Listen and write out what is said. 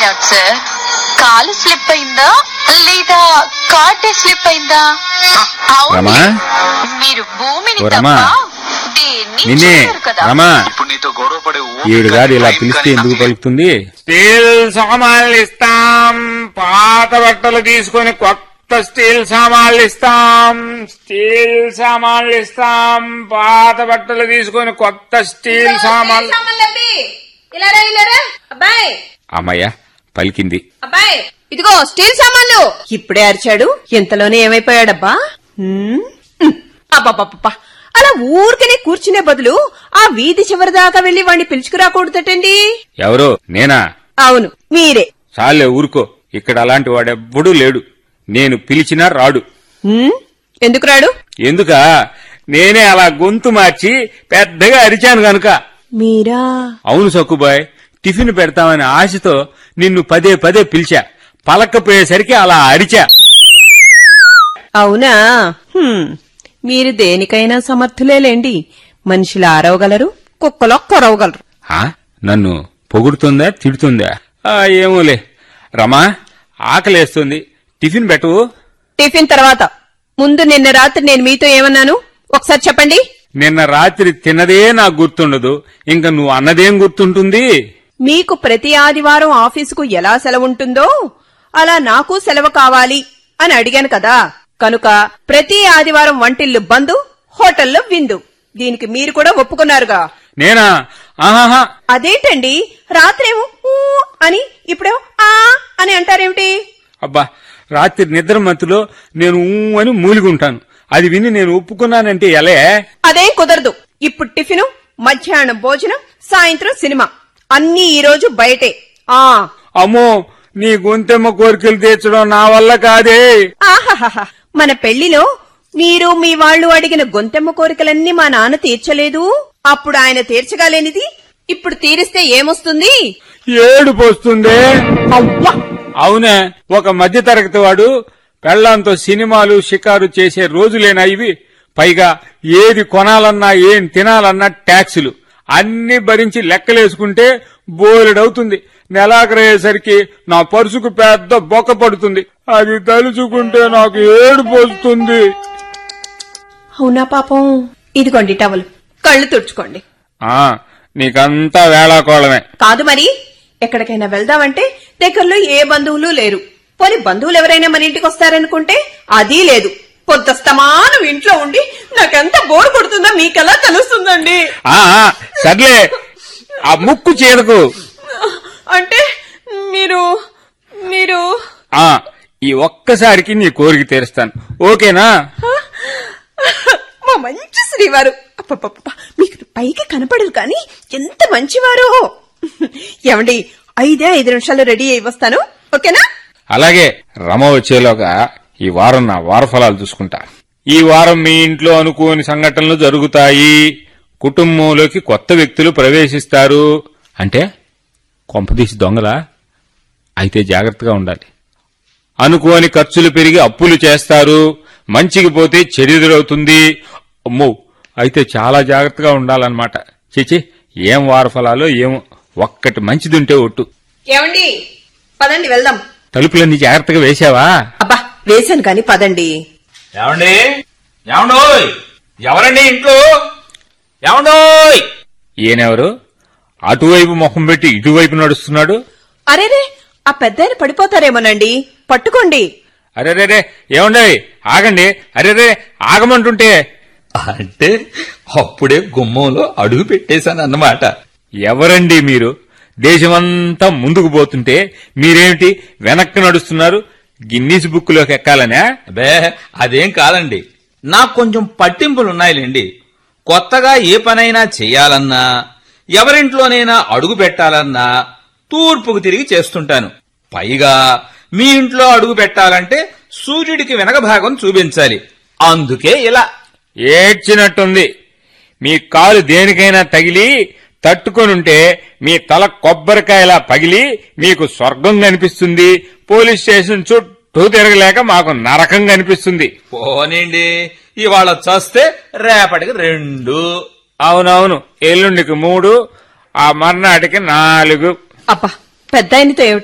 Out sir కాలు slip అయిందా లేదా కార్టే స్లిప్ అయిందా అవును రమా మీరు భూమిని ఓ తప్ప రమా. దేన్ని నిన్నే చూడరు కదా రమా ఇప్పుడు నీతో గొడవ పడే ఈవిడ గారు ఇలా పిలిస్తే ఎందుకు పలుకుతుంది స్టీల్ సామాన్లు ఇస్తాం పాత బట్టలు తీసుకొని కొత్త స్టీల్ సామాన్లు ఇస్తాం స్టీల్ సామాన్లు ఇస్తాం పాత బట్టలు తీసుకొని కొత్త స్టీల్ సామాన్లు సామాన్లబ్బి ఇలారా ఇలారా అబ్బాయి అమ్మయ్య పలికింది అబ్బాయి ఇదిగో స్టీల్ సామాన్లు ఇప్పుడే అరిచాడు ఇంతలోనే ఏమైపోయాడబ్బా హ్మ్? హ్మ్. అబ్బబ్బబ్బబ్బా అలా ఊరికనే కూర్చునే బదులు ఆ వీధి చివరి దాకా వెళ్లి వాణ్ణి పిలుచుకురాకూడదటండి ఎవరు నేనా అవును మీరే చాలే ఊరుకో ఇక్కడ అలాంటి వాడెవ్వడూ లేడు నేను పిలిచినా రాడు హ్మ్? ఎందుకు రాడు ఎందుకా నేనే అలా గొంతు మార్చి పెద్దగా అరిచాను గనుక మీరా అవును సక్కుబాయ్ టిఫిన్ పెడతామని ఆశతో నిన్ను పదే పదే పిలిచా పలకపోయేసరికి అలా అరిచా అవునా హ్మ్. మీరు దేనికైనా సమర్థులేలేండి మనుషులు ఆరవగలరు కుక్కలో కొరవగలరు ఆ? నన్ను పొగుడుతుందా తిడుతుందా ఆ, ఏమోలే రమా ఆకలేస్తుంది టిఫిన్ పెట్టవు టిఫిన్ తర్వాత ముందు నిన్న రాత్రి నేను మీతో ఏమన్నాను ఒకసారి చెప్పండి నిన్న రాత్రి తిన్నదే నాకు గుర్తుండదు ఇంకా నువ్వు అన్నదేం గుర్తుంటుంది మీకు ప్రతి ఆదివారం ఆఫీసుకు ఎలా సెలవుంటుందో అలా నాకు సెలవు కావాలి అని అడిగాను కదా కనుక ప్రతి ఆదివారం వంటిల్లు బందు హోటల్లో విందు దీనికి మీరు కూడా ఒప్పుకున్నారుగా నేనా ఆహాహా అదేంటండి రాత్రేమో ఊ అని ఇప్పుడేమో ఆ అని అంటారేమిటి అబ్బా రాత్రి నిద్ర మత్తులో నేను ఊ అని మూలిగుంటాను అది విని నేను ఒప్పుకున్నానంటే ఎలే అదేం కుదరదు ఇప్పుడు టిఫిను మధ్యాహ్నం భోజనం సాయంత్రం సినిమా అన్నీ ఈ రోజు బయటే ఆ అమ్మో నీ గొంతెమ్మ కోరికలు తీర్చడం నా వల్ల కాదే ఆహాహాహా మన పెళ్లిలో మీరు మీ వాళ్ళు అడిగిన గొంతెమ్మ కోరికలన్నీ మా నాన్న తీర్చలేదు అప్పుడు ఆయన తీర్చగాలేనిది ఇప్పుడు తీరిస్తే ఏమొస్తుంది ఏడుపు వస్తుందే అవ్వా అవునే ఒక మధ్య తరగతి వాడు పెళ్లాంతో సినిమాలు షికారు చేసే రోజులేనా ఇవి పైగా ఏది కొనాలన్నా ఏం తినాలన్నా ట్యాక్సులు అన్ని భరించి లెక్కలేసుకుంటే బోలెడవుతుంది నెలాఖరయ్యేసరికి నా పరుసుకు పెద్ద బొక్క పడుతుంది అది తలుచుకుంటే నాకు ఏడుపు వస్తుంది అవునా పాపం ఇదిగోండి టవల్ కళ్ళు తుడుచుకోండి ఆ నీకంతా వేళాకోళమే కాదు మరి ఎక్కడికైనా వెళ్దామంటే దగ్గరలో ఏ బంధువులు లేరు పోనీ బంధువులు ఎవరైనా మన ఇంటికి వస్తారనుకుంటే అది లేదు పొద్దుస్తమానం ఇంట్లో ఉండి నాకెంత బోర్ కొడుతుందో మీకెలా తెలుస్తుందండి ఆ ఆ, సర్లే ఆ ముక్కు చేదకు అంటే మీరు మీరు ఆ ఈ ఒక్కసారికి నీ కోరిక తీరుస్తాను ఓకేనా మా మంచి శ్రీవారు అప్పప్పప్ప, మీకు పైకి కనపడరు కానీ ఎంత మంచివారు ఏమండి ఐదే ఐదు నిమిషాలు రెడీ అయి వస్తాను ఓకేనా అలాగే రమ వచ్చేలోగా ఈ వారం నా వారఫలాలు చూసుకుంటా ఈ వారం మీ ఇంట్లో అనుకోని సంఘటనలు జరుగుతాయి కుటుంబంలోకి కొత్త వ్యక్తులు ప్రవేశిస్తారు అంటే కొంపదీసి దొంగలా అయితే జాగ్రత్తగా ఉండాలి అనుకోని ఖర్చులు పెరిగి అప్పులు చేస్తారు మంచికి పోతే చెడుదరవుతుంది అమ్మో అయితే చాలా జాగ్రత్తగా ఉండాలన్నమాట చిచి ఏం వారఫలాలో ఏమో ఒక్కటి మంచిదుంటే ఒట్టు ఏమండి పదండి వెళ్దాం తలుపులన్నీ జాగ్రత్తగా వేశావా అబ్బా వేశాను కాని పదండి ఏమండి ఏమండోయ్ ఎవరండి ఇంట్లో ఏమండోయ్ ఈయనెవరు అటువైపు మొహం పెట్టి ఇటువైపు నడుస్తున్నాడు అరేరే ఆ పెద్దాయన పడిపోతారేమోనండి పట్టుకోండి అరెరేరే ఏమండే ఆగండి అరెరే ఆగమంటుంటే అంటే అప్పుడే గుమ్మంలో అడుగు పెట్టేశాను అన్నమాట ఎవరండి మీరు దేశమంతా ముందుకు పోతుంటే మీరేమిటి వెనక్కి నడుస్తున్నారు గిన్నీస్ బుక్కులోకి ఎక్కాలనే అబే అదేం కాదండి నాకు కొంచెం పట్టింపులున్నాయిలేండి కొత్తగా ఏ పనైనా చెయ్యాలన్నా ఎవరింట్లోనైనా అడుగు పెట్టాలన్నా తూర్పుకు తిరిగి చేస్తుంటాను పైగా మీ ఇంట్లో అడుగు పెట్టాలంటే సూర్యుడికి వెనక భాగం చూపించాలి అందుకే ఇలా ఏడ్చినట్టుంది మీ కాలు దేనికైనా తగిలి తట్టుకొనుంటే మీ తల కొబ్బరికాయలా పగిలి మీకు స్వర్గం కనిపిస్తుంది పోలీస్ స్టేషన్ చుట్టూ తిరగలేక మాకు నరకం కనిపిస్తుంది పోనీండి ఇవాళ చస్తే రేపటికి రెండు అవునవును ఎల్లుండికి మూడు ఆ మర్నాటికి నాలుగు అబ్బా పెద్దాయనతో